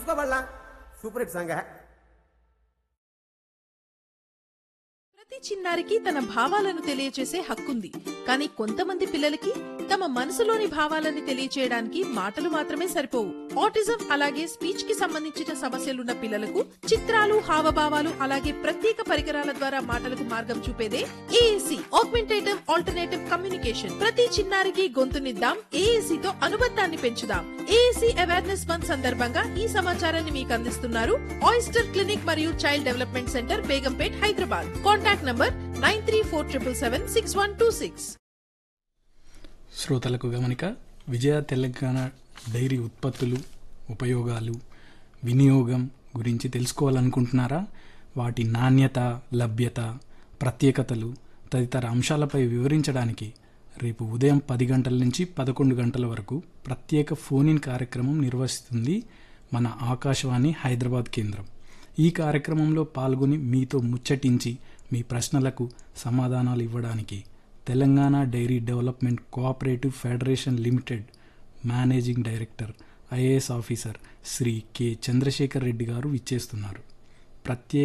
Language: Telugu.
చూసుకోవాలా సూపర్ హిట్ సాంగ్ ప్రతి చిన్నారికి తన భావాలను తెలియచేసే హక్కుంది కానీ కొంతమంది పిల్లలకి తమ మనసులోని భావాలని తెలియచేయడానికి మాటలు మాత్రమే సరిపోవు ఆటిజం అలాగే స్పీచ్ కి సంబంధించిన సమస్యలున్న పిల్లలకు చిత్రాలు హావభావాలు అలాగే ప్రత్యేక పరికరాల ద్వారా మాటలకు మార్గం చూపేదే ఏఏసి ఆగ్మెంటేటివ్ ఆల్టర్నేటివ్ కమ్యూనికేషన్ ప్రతి చిన్నారికి గొంతునిద్దాం ఏఏసి తో అనుబంధాన్ని పెంచుదాం ఏఏసి అవేర్నెస్ మంత్ సందర్భంగా ఈ సమాచారాన్ని మీకు అందిస్తున్నారు ఆయిస్టర్ క్లినిక్ మరియు child development centre Begumpet Hyderabad contact number nine three four triple seven six one two six శ్రోతలకు గమనిక విజయ తెలంగాణ డైరీ ఉత్పత్తులు ఉపయోగాలు వినియోగం గురించి తెలుసుకోవాలనుకుంటున్నారా వాటి నాణ్యత లభ్యత ప్రత్యేకతలు తదితర అంశాలపై వివరించడానికి రేపు ఉదయం పది గంటల నుంచి పదకొండు గంటల వరకు ప్రత్యేక ఫోన్ ఇన్ కార్యక్రమం నిర్వహిస్తుంది మన ఆకాశవాణి హైదరాబాద్ కేంద్రం ఈ కార్యక్రమంలో పాల్గొని మీతో ముచ్చటించి మీ ప్రశ్నలకు సమాధానాలు ఇవ్వడానికి Telangana dairy development cooperative federation limited managing director IAS officer Shri K Chandrashekar Reddy garu ఇచ్చేస్తున్నారు ప్రత్యేక